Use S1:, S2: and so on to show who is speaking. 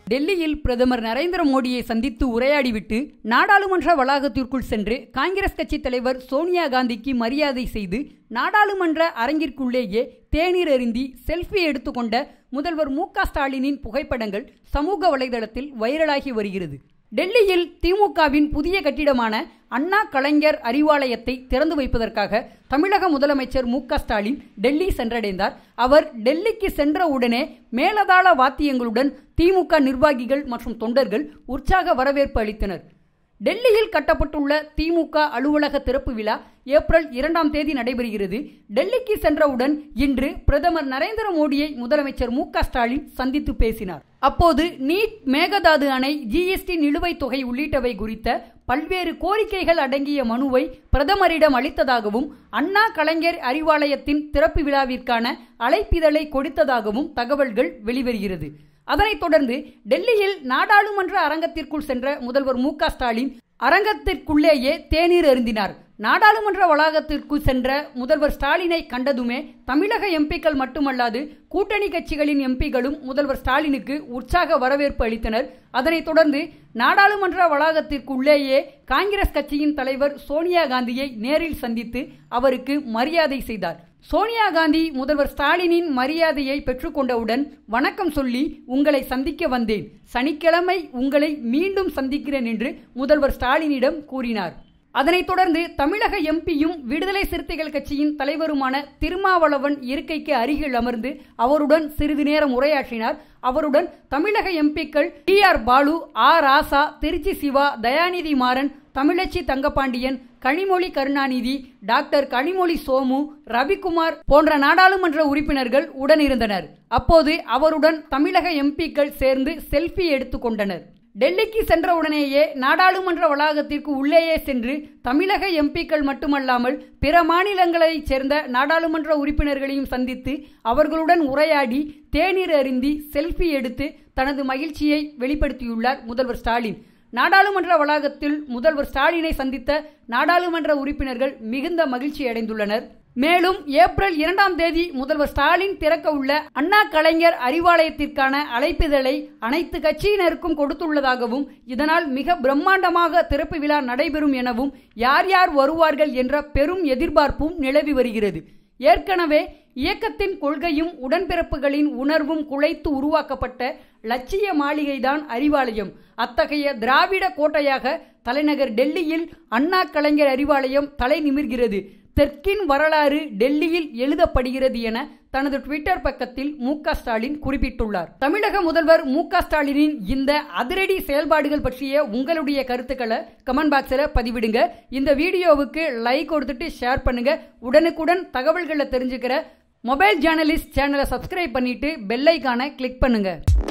S1: டெல்லியில் பிரதமர் நரேந்திர மோடியை சந்தித்து உரையாடிவிட்டு நாடாளுமன்ற வளாகத்திற்குள் சென்று காங்கிரஸ் கட்சி தலைவர் சோனியா காந்திக்கு மரியாதை செய்து நாடாளுமன்ற அரங்கிற்குள்ளேயே தேநீர் அருந்தி செல்ஃபி எடுத்துக்கொண்ட முதல்வர் மு க ஸ்டாலினின் புகைப்படங்கள் சமூக வலைதளத்தில் வைரலாகி வருகிறது டெல்லியில் திமுகவின் புதிய கட்டிடமான அண்ணா கலைஞர் அறிவாலயத்தை திறந்து வைப்பதற்காக தமிழக முதலமைச்சர் மு க ஸ்டாலின் டெல்லி சென்றடைந்தார் அவர் டெல்லிக்கு சென்ற உடனே மேலதாள வாத்தியங்களுடன் திமுக நிர்வாகிகள் மற்றும் தொண்டர்கள் உற்சாக வரவேற்பு அளித்தனர் டெல்லியில் கட்டப்பட்டுள்ள திமுக அலுவலக திறப்பு விழா ஏப்ரல் இரண்டாம் தேதி நடைபெறுகிறது டெல்லிக்கு சென்றவுடன் இன்று பிரதமர் நரேந்திர மோடியை முதலமைச்சர் மு க ஸ்டாலின் சந்தித்து பேசினார் அப்போது நீட் மேகதாது அணை ஜிஎஸ்டி நிலுவைத் தொகை உள்ளிட்டவை குறித்த பல்வேறு கோரிக்கைகள் அடங்கிய மனுவை பிரதமரிடம் அளித்ததாகவும் அண்ணா கலைஞர் அறிவாலயத்தின் திறப்பு விழாவிற்கான அழைப்பிதழை கொடுத்ததாகவும் தகவல்கள் வெளிவருகிறது அதனைத் தொடர்ந்து டெல்லியில் நாடாளுமன்ற அரங்கத்திற்குள் சென்ற முதல்வர் மு க ஸ்டாலின் அரங்கத்திற்குள்ளேயே தேநீர் அருந்தினார் நாடாளுமன்ற வளாகத்திற்குள் சென்ற முதல்வர் ஸ்டாலினை கண்டதுமே தமிழக எம்பிக்கள் மட்டுமல்லாது கூட்டணி கட்சிகளின் எம்பிகளும் முதல்வர் ஸ்டாலினுக்கு உற்சாக வரவேற்பு அளித்தனர் அதனைத் தொடர்ந்து நாடாளுமன்ற வளாகத்திற்குள்ளேயே காங்கிரஸ் கட்சியின் தலைவர் சோனியா காந்தியை நேரில் சந்தித்து அவருக்கு மரியாதை செய்தார் சோனியா காந்தி முதல்வர் ஸ்டாலினின் மரியாதையை பெற்றுக்கொண்டவுடன் வணக்கம் சொல்லி உங்களை சந்திக்க வந்தேன் சனிக்கிழமை உங்களை மீண்டும் சந்திக்கிறேன் என்று முதல்வர் ஸ்டாலினிடம் கூறினார் அதனைத் தொடர்ந்து தமிழக எம்பியும் விடுதலை சிறுத்தைகள் கட்சியின் தலைவருமான திருமாவளவன் இருக்கைக்கு அருகில் அமர்ந்து அவருடன் சிறிது நேரம் உரையாற்றினார் அவருடன் தமிழக எம்பிக்கள் T R Baalu A Raja Tiruchi Siva Dayanidhi Maran Thamizhachi Thangapandian Kanimozhi Karunanidhi doctor Kanimozhi Somu Ravikumar போன்ற நாடாளுமன்ற உறுப்பினர்கள் உடனிருந்தனர் அப்போது அவருடன் தமிழக எம்பிக்கள் சேர்ந்து செல்ஃபி எடுத்துக்கொண்டனர் டெல்லிக்கு சென்றவுடனேயே நாடாளுமன்ற வளாகத்திற்கு உள்ளேயே சென்று தமிழக எம்பிக்கள் மட்டுமல்லாமல் பிற மாநிலங்களைச் சேர்ந்த நாடாளுமன்ற உறுப்பினர்களையும் சந்தித்து அவர்களுடன் உரையாடி தேநீர் அருந்தி செல்ஃபி எடுத்து தனது மகிழ்ச்சியை வெளிப்படுத்தியுள்ளார் முதல்வர் ஸ்டாலின் நாடாளுமன்ற வளாகத்தில் முதல்வர் ஸ்டாலினை சந்தித்த நாடாளுமன்ற உறுப்பினர்கள் மிகுந்த மகிழ்ச்சி அடைந்துள்ளனர் மேலும் ஏப்ரல் இரண்டாம் தேதி முதல்வர் ஸ்டாலின் திறக்க உள்ள அண்ணா கலைஞர் அறிவாலயத்திற்கான அழைப்பிதழை அனைத்து கட்சியினருக்கும் கொடுத்துள்ளதாகவும் இதனால் மிக பிரம்மாண்டமாக திறப்பு விழா நடைபெறும் எனவும் யார் யார் வருவார்கள் என்ற பெரும் எதிர்பார்ப்பும் நிலவி வருகிறது ஏற்கனவே இயக்கத்தின் கொள்கையும் உடன்பிறப்புகளின் உணர்வும் குலைத்து உருவாக்கப்பட்ட லட்சிய மாளிகைதான் அறிவாலயம் அத்தகைய திராவிட கோட்டையாக தலைநகர் டெல்லியில் அண்ணா கலைஞர் அறிவாலயம் தலை நிமிர்கிறது தெற்கின் வரலாறு டெல்லியில் எழுதப்படுகிறது என தனது ட்விட்டர் பக்கத்தில் மு ஸ்டாலின் குறிப்பிட்டுள்ளார் தமிழக முதல்வர் மு ஸ்டாலினின் இந்த அதிரடி செயல்பாடுகள் பற்றிய உங்களுடைய கருத்துக்களை கமெண்ட் பாக்ஸில் பதிவிடுங்க இந்த வீடியோவுக்கு லைக் கொடுத்துட்டு ஷேர் பண்ணுங்க உடனுக்குடன் தகவல்களை தெரிஞ்சுக்கிற மொபைல் ஜேர்னலிஸ்ட் சேனலை சப்ஸ்கிரைப் பண்ணிட்டு பெல் ஐக்கானை கிளிக் பண்ணுங்க